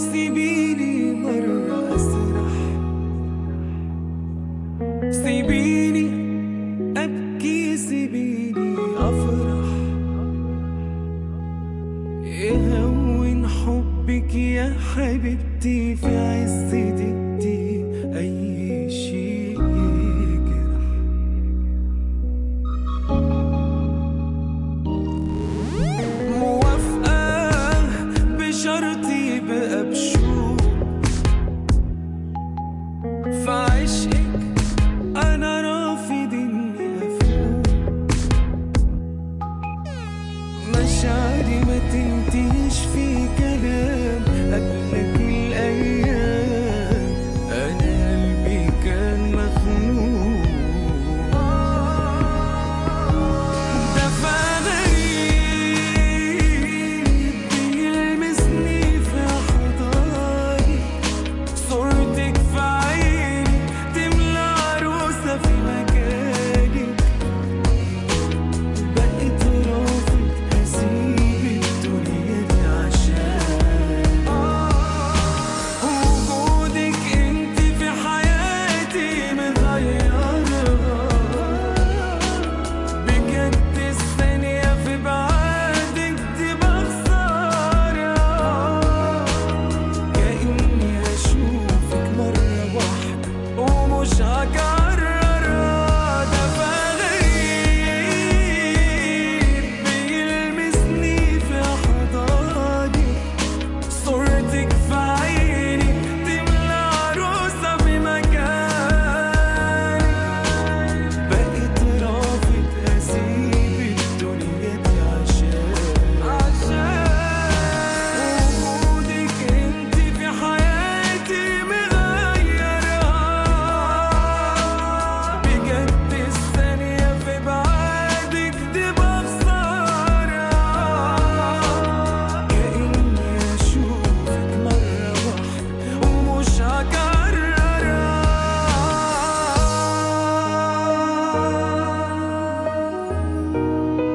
سيبيني مرة أسرح سيبيني أبكي سيبيني أفرح يهون حبك يا حبيبتي في عز دقتي أي شيء يجرح موافقة بشرطي بقى بشوق في عشقك أنا رافض إني أفوق مشاعري ما تنتهيش في كلام قبلك الأيام أنا قلبي كان مخنوق دفع غريب بيلمسني في حضاني صورتك في عيني تملى عروسة في مكانك بقيت رافض هسيب الدنيا دي عشان وجودك انت في حياتي مغيرها بجد الثانية في بعادك دي بخسارة كأني هشوفك مرة واحدة ومش هكررها ده غريب بيلمسني في حضاني صورتك في عيني تملى عروسة في مكاني بقيت رافض أسيب الدنيا دي عشان عشان وجودك انت في حياتي مغيرها بجد الثانية في بعادك دي بخسارة كأني أشوفك مرة واحدة ومش هكررها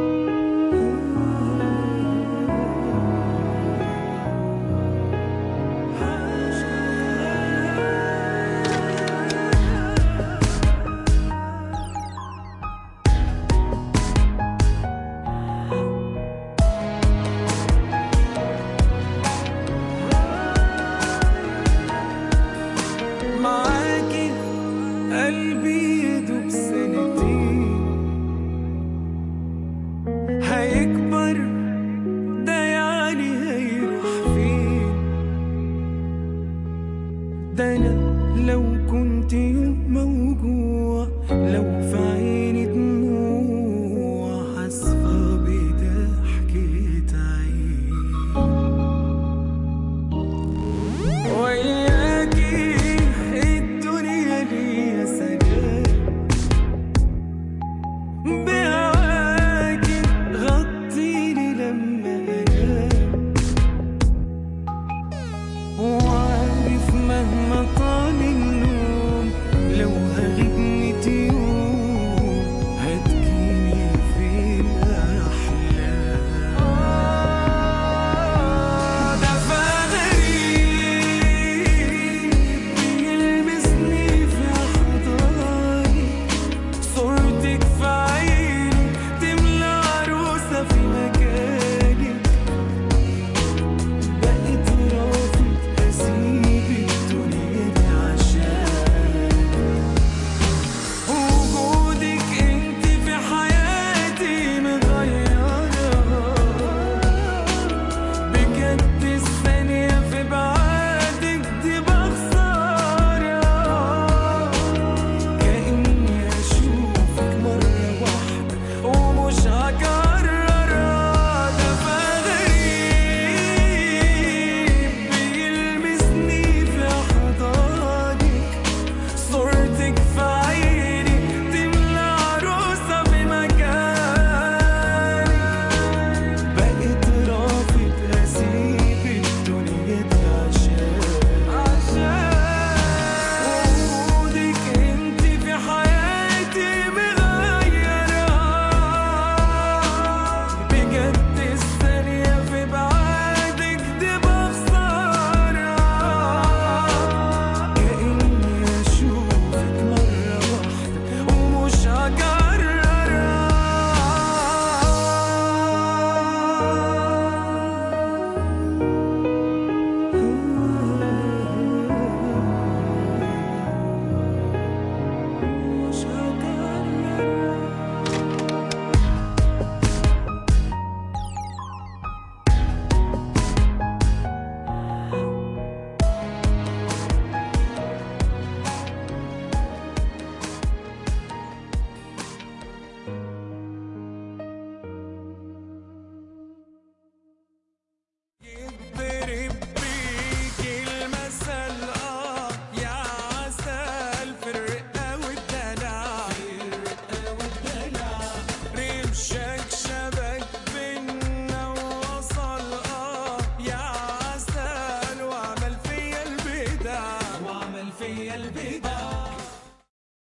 معاكي قلبي يدوب سنتين هيكبر ده يعني هيروح فين ده انا لو كنت يوم موجوع لو في عيني دموع حاسفة بضحكة عين وياكي الدنيا ليا سلام بهواكي غطيني لما انام وعارف مهما طال